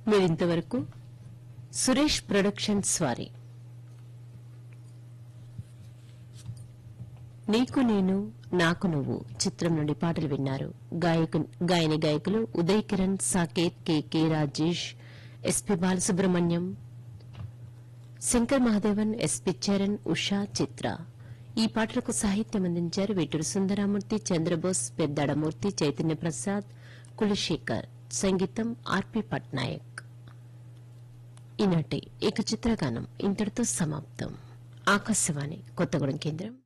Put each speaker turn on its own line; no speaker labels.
మీరింతవరకు సురేష్ ప్రొడక్షన్స్ వారి నీకు నేను నాకు నువ్వు చిత్రం నుండి పాటలు విన్నారు గాయకు గాయని గాయకులు Uday Kiran Saketh K Rajesh SP Balasubrahmanyam Shankar Mahadevan SP Charan Usha Chitra ఈ పాటలకు సాహిత్యం అందించారు వేటూరు సుందరామూర్తి చంద్రబోస్ పెద్దాడమూర్తి చైతన్య ప్రసాద్ కులశేఖర్ సంగీతం ఆర్పి పట్నాయక్ ఈనాటి ఇక చిత్రగానం ఇంతటితో సమాప్తం ఆకాశవాణి కొత్తగూడెం కేంద్రం